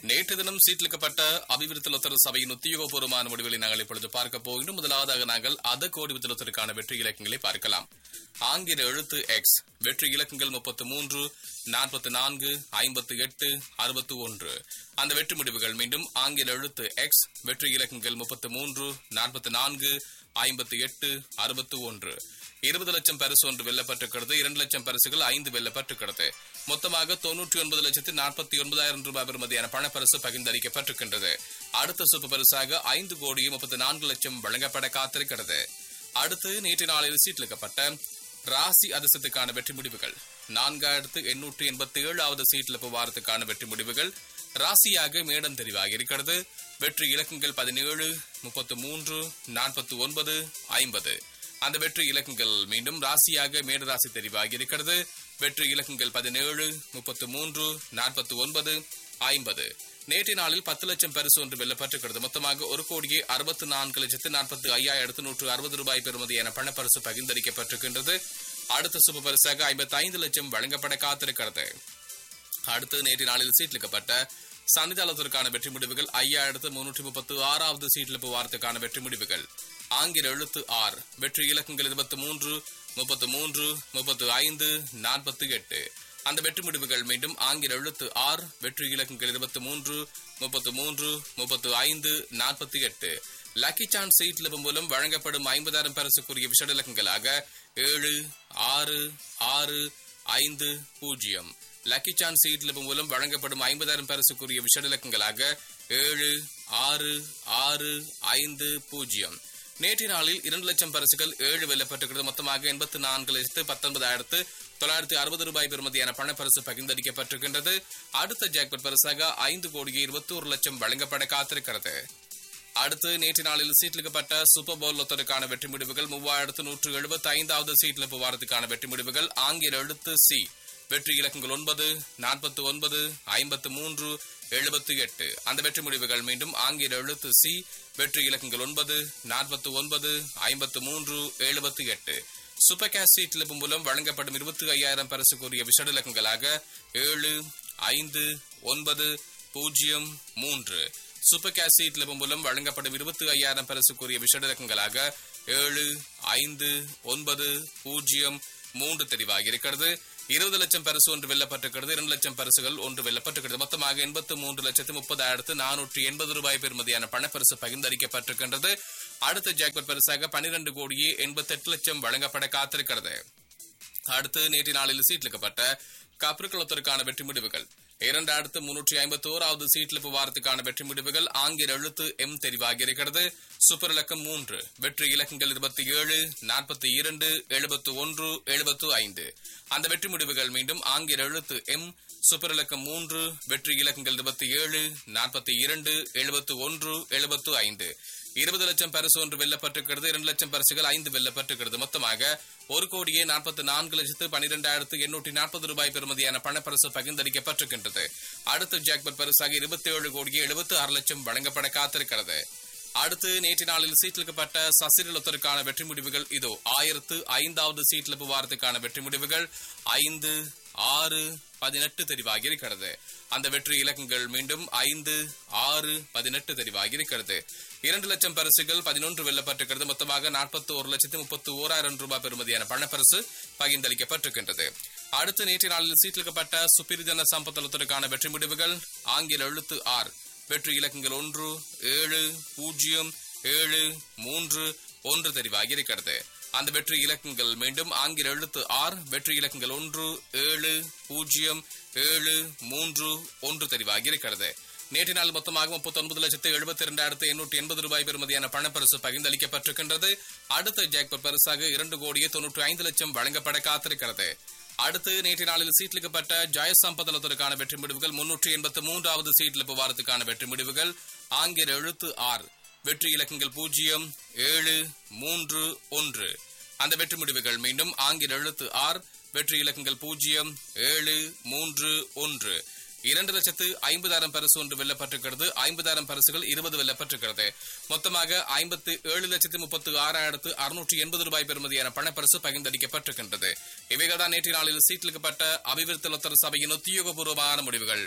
நேற்று தினம் சீட்லிக்கப்பட்ட அபிவிருத்தலோத்தர சபையின் உத்தியோகபூர்வமான முடிவுகளை நாங்கள் இப்பொழுது பார்க்க போகின்றோம் முதலாவதாக நாங்கள் அத கோடி வித்தலோத்தருக்கான வெற்றி இலக்கங்களை பார்க்கலாம் ஆங்கில எழுத்து எக்ஸ் வெற்றி இலக்கங்கள் முப்பத்து மூன்று நாற்பத்தி நான்கு ஐம்பத்தி எட்டு அறுபத்தி ஒன்று அந்த வெற்றி முடிவுகள் மீண்டும் ஆங்கில எழுத்து எக்ஸ் வெற்றி இலக்கங்கள் முப்பத்து மூன்று நாற்பத்தி நான்கு ஐம்பத்தி எட்டு அறுபத்தி ஒன்று இருபது லட்சம் பரிசு ஒன்று வெல்லப்பட்டிருக்கிறது இரண்டு லட்சம் பரிசுகள் ஐந்து வெல்லப்பட்டிருக்கிறது மொத்தமாக தொன்னூற்றி ஒன்பது லட்சத்து நாற்பத்தி ஒன்பதாயிரம் ரூபாய் பெறுமதியான பணப்பரிசு பகிர்ந்தளிக்கப்பட்டிருக்கின்றது அடுத்த சூப்பர் பரிசாக ஐந்து கோடி முப்பத்தி நான்கு லட்சம் வழங்கப்பட காத்திருக்கிறது அடுத்து நேற்று நாளில் சீட்டிலிக்கப்பட்ட ராசி அதிர்ஷ்டத்துக்கான வெற்றி முடிவுகள் நான்காயிரத்து எண்ணூற்று எண்பத்தி ஏழாவது சீட்டில் வாரத்துக்கான வெற்றி முடிவுகள் ராசியாக மேடம் தெரிவாகி இருக்கிறது வெற்றி இலக்கங்கள் பதினேழு முப்பத்து மூன்று நாற்பத்தி ஒன்பது ஐம்பது அந்த வெற்றி இலக்கங்கள் மீண்டும் ராசியாக மேட ராசி தெரிவாகி இருக்கிறது வெற்றி இலக்கங்கள் பதினேழு முப்பத்து மூன்று நாற்பத்தி ஒன்பது ஐம்பது நேற்றைய நாளில் பத்து லட்சம் பரிசு ஒன்று வெல்லப்பட்டிருக்கிறது மொத்தமாக ஒரு கோடியே அறுபத்தி நான்கு லட்சத்து நாற்பத்தி ஐயாயிரத்து நூற்று அறுபது ரூபாய் பெறுமதியான பணப்பரிசு பகிர்ந்தளிக்கப்பட்டிருக்கின்றது அடுத்த சுப பரிசாக ஐம்பத்தி ஐந்து லட்சம் வழங்கப்பட காத்திருக்கிறது அடுத்து நேற்று நாளில் சீட்லிக்கப்பட்ட சன்னிதானத்திற்கான வெற்றி முடிவுகள் ஐயாயிரத்து முன்னூற்றி முப்பத்தி ஆறாவது சீட்லிப்பு வாரத்துக்கான வெற்றி முடிவுகள் ஆங்கில எழுத்து ஆர் வெற்றி இலக்கங்கள் இருபத்தி மூன்று முப்பத்து மூன்று முப்பத்து ஐந்து நாற்பத்தி எட்டு அந்த வெற்றி முடிவுகள் மீண்டும் ஆங்கில எழுத்து ஆர் வெற்றி இலக்கங்கள் இருபத்தி மூன்று முப்பத்து மூன்று முப்பத்து ஐந்து நாற்பத்தி எட்டு லக்கி சான்ஸ் சீட்லிப்பு மூலம் வழங்கப்படும் ஐம்பதாயிரம் பரிசுக்குரிய விஷட இலக்கங்களாக ஏழு ஆறு ஆறு ஐந்து பூஜ்ஜியம் லக்கி சான்ஸ் சீட்லிப்பு மூலம் வழங்கப்படும் ஐம்பதாயிரம் பரிசுக்குரிய விஷட இலக்கங்களாக ஏழு ஆறு ஆறு ஐந்து பூஜ்ஜியம் நேற்றைய நாளில் இரண்டு லட்சம் பரிசுகள் ஏழு வெல்லப்பட்டிருக்கிறது மொத்தமாக எண்பத்தி நான்கு லட்சத்து பத்தொன்பதாயிரத்து தொள்ளாயிரத்தி அறுபது ரூபாய் பெறுமதியான பணப்பரிசு பகிர்ந்தளிக்கப்பட்டிருக்கின்றது அடுத்த ஜாக்பட் பரிசாக ஐந்து கோடியே இருபத்தி ஒரு லட்சம் வழங்கப்பட காத்திருக்கிறது அடுத்து நேற்று நாளில் சீட்லிக்கப்பட்ட சூப்பர் பவுல் லொத்தருக்கான வெற்றி முடிவுகள் மூவாயிரத்து நூற்று எழுபத்தி ஐந்தாவது சீட்லிப்பு வாரத்துக்கான வெற்றி முடிவுகள் ஆங்கில எழுத்து சி வெற்றி இலக்கங்கள் ஒன்பது நாற்பத்தி ஒன்பது ஐம்பத்து மூன்று எழுபத்தி எட்டு அந்த வெற்றி முடிவுகள் மீண்டும் ஆங்கில எழுத்து சி வெற்றி இலக்கங்கள் ஒன்பது நாற்பத்தி ஒன்பது ஐம்பத்து மூன்று எழுபத்தி எட்டு சூப்பர் கேஷ் சீட்லிப்பு மூலம் வழங்கப்படும் இருபத்தி ஐயாயிரம் பரிசுக்குரிய விஷட இலக்கங்களாக ஏழு ஐந்து ஒன்பது பூஜ்ஜியம் மூன்று சூப்பர் கேஷ் சீட்லிப்பு மூலம் வழங்கப்படும் இருபத்தி ஐயாயிரம் பரிசுக்குரிய விஷட இலக்கங்களாக ஏழு ஐந்து ஒன்பது பூஜ்ஜியம் மூன்று தெரிவாகி இருக்கிறது இருபது லட்சம் பரிசு ஒன்று வெல்லப்பட்டிருக்கிறது இரண்டு லட்சம் பரிசுகள் ஒன்று வெல்லப்பட்டிருக்கிறது மொத்தமாக எண்பத்து மூன்று லட்சத்து முப்பதாயிரத்து நானூற்றி எண்பது ரூபாய் பெறுமதியான பணப்பரிசு பகிர்ந்தளிக்கப்பட்டிருக்கின்றது அடுத்த ஜாக்பட் பரிசாக பனிரெண்டு கோடியே எண்பத்தி எட்டு லட்சம் வழங்கப்பட காத்திருக்கிறது அடுத்து நேற்று நாளில் சீட்லிக்கப்பட்ட கப்ருக்குளத்திற்கான வெற்றி முடிவுகள் இரண்டாயிரத்து முன்னூற்றி ஐம்பத்தி ஓராவது சீட்லிப்பு வாரத்துக்கான வெற்றி முடிவுகள் ஆங்கில எழுத்து எம் தெரிவாகி இருக்கிறது சூப்பர் இலக்கம் மூன்று வெற்றி இலக்கங்கள் இருபத்தி ஏழு நாற்பத்தி இரண்டு எழுபத்து ஒன்று எழுபத்து ஐந்து அந்த வெற்றி முடிவுகள் மீண்டும் ஆங்கில எழுத்து எம் சூப்பர் இலக்கம் மூன்று வெற்றி இலக்கங்கள் இருபத்தி ஏழு நாற்பத்தி இரண்டு எழுபத்து ஒன்று எழுபத்து ஐந்து இருபது லட்சம் பரிசு ஒன்று வெல்லப்பட்டிருக்கிறது இரண்டு லட்சம் பரிசுகள் ஐந்து வெல்லப்பட்டிருக்கிறது மொத்தமாக ஒரு கோடியே நாற்பத்தி நான்கு லட்சத்து பனிரெண்டாயிரத்து எண்ணூற்றி நாற்பது ரூபாய் பெறுமதியான பணப்பரிசு பகிர்ந்தளிக்கப்பட்டிருக்கின்றது அடுத்த ஜாக்பட் பரிசாக இருபத்தி ஏழு கோடியே எழுபத்தி ஆறு லட்சம் வழங்கப்பட காத்திருக்கிறது அடுத்து நேற்று நாளில் சீட்டிலிக்கப்பட்ட சசிரலத்திற்கான வெற்றி முடிவுகள் இதோ ஆயிரத்து ஐந்தாவது சீட்டிலிப்பு வாரத்துக்கான வெற்றி முடிவுகள் ஐந்து ஆறு பதினெட்டு தெரிவாகி இருக்கிறது அந்த வெற்றி இலக்கங்கள் மீண்டும் ஐந்து ஆறு பதினெட்டு தெரிவாகி இருக்கிறது இரண்டு லட்சம் பரிசுகள் பதினொன்று வெல்லப்பட்டிருக்கிறது மொத்தமாக நாற்பத்தி ஒரு லட்சத்து முப்பத்தி ஓராயிரம் ரூபாய் பெறுமதியான பணப்பரிசு பகிர்ந்தளிக்கப்பட்டிருக்கின்றது அடுத்து நேற்று நாளில் சீட்டிலிக்கப்பட்ட சுப்பிரிஜன சம்பத்தலத்திற்கான வெற்றி முடிவுகள் ஆங்கில எழுத்து ஆர் வெற்றி இலக்கங்கள் ஒன்று ஏழு பூஜ்ஜியம் ஏழு மூன்று ஒன்று தெரிவாகி இருக்கிறது அந்த வெற்றி இலக்கங்கள் மீண்டும் ஆங்கில எழுத்து ஆர் வெற்றி இலக்கங்கள் ஒன்று ஏழு பூஜ்ஜியம் ஏழு மூன்று ஒன்று தெரிவாகி இருக்கிறது நேற்று நாள் மொத்தமாக முப்பத்தி ஒன்பது லட்சத்து எழுபத்தி இரண்டாயிரத்து எண்ணூற்றி எண்பது ரூபாய் பெறுமதியான பணப்பரிசு பகிர்ந்தளிக்கப்பட்டிருக்கின்றது அடுத்த ஜாக்பட் பரிசாக இரண்டு கோடியே தொன்னூற்றி ஐந்து லட்சம் வழங்கப்பட காத்திருக்கிறது அடுத்து நேற்று நாளில் சீட்லிக்கப்பட்ட ஜெயசம்பதனத்திற்கான வெற்றி முடிவுகள் முன்னூற்றி எண்பத்தி மூன்றாவது சீட்லிப்பு வாரத்துக்கான வெற்றி முடிவுகள் ஆங்கில எழுத்து ஆர் வெற்றி இலக்கங்கள் பூஜ்ஜியம் ஏழு மூன்று ஒன்று அந்த வெற்றி முடிவுகள் மீண்டும் ஆங்கில எழுத்து ஆர் வெற்றி இலக்கங்கள் பூஜ்ஜியம் ஏழு மூன்று ஒன்று இரண்டு லட்சத்து ஐம்பதாயிரம் பரிசு ஒன்று வெல்லப்பட்டிருக்கிறது ஐம்பதாயிரம் பரிசுகள் இருபது வெல்லப்பட்டிருக்கிறது மொத்தமாக ஐம்பத்து ஏழு லட்சத்து முப்பத்து ஆறாயிரத்து அறுநூற்றி எண்பது ரூபாய் பெறுமதியான பணப்பரிசு பகிர்ந்தளிக்கப்பட்டிருக்கின்றது இவைகள் தான் நேற்று நாளில் சீட்டிலிக்கப்பட்ட அபிவிருத்தி லொத்தர சபையின் உத்தியோகபூர்வமான முடிவுகள்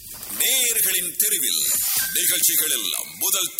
நேயர்களின் தெருவில் நிகழ்ச்சிகளில் முதல்